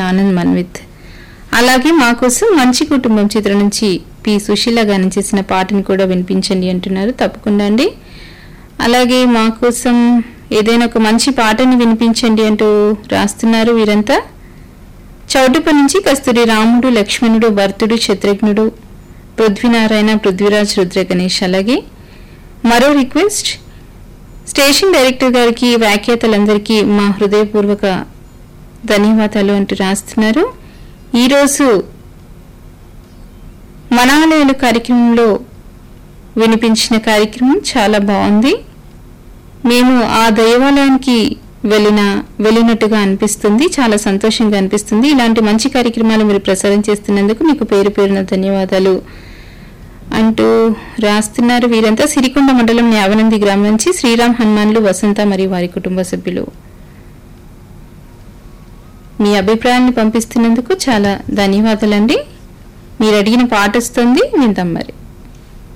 ఆనంద్ మన్విత్ అలాగే మా కోసం మంచి కుటుంబం చిత్రం నుంచి పి సుశీల గానం చేసిన పాటను కూడా వినిపించండి అంటున్నారు తప్పకుండా అండి అలాగే మా కోసం ఏదైనా ఒక మంచి పాటని వినిపించండి అంటూ రాస్తున్నారు వీరంతా చౌటుప నుంచి కస్తూరి రాముడు లక్ష్మణుడు భరతుడు శత్రుఘ్నుడు పృథ్వీనారాయణ పృథ్వీరాజ్ రుద్ర గణేష్ అలాగే మరో రిక్వెస్ట్ స్టేషన్ డైరెక్టర్ గారికి వ్యాఖ్యాతలందరికీ మా హృదయపూర్వక ధన్యవాదాలు అంటూ రాస్తున్నారు ఈరోజు మనాలయాలు కార్యక్రమంలో వినిపించిన కార్యక్రమం చాలా బాగుంది మేము ఆ దేవాలయానికి వెళ్ళిన వెళ్ళినట్టుగా అనిపిస్తుంది చాలా సంతోషంగా అనిపిస్తుంది ఇలాంటి మంచి కార్యక్రమాలు మీరు ప్రసారం చేస్తున్నందుకు మీకు పేరు పేరున ధన్యవాదాలు అంటూ రాస్తున్నారు వీరంతా సిరికొండ మండలం యావనంది గ్రామం నుంచి శ్రీరామ్ హనుమాన్లు వసంత మరియు వారి కుటుంబ సభ్యులు మీ అభిప్రాయాన్ని పంపిస్తున్నందుకు చాలా ధన్యవాదాలండి మీరు అడిగిన పాట వస్తుంది విందాం మరి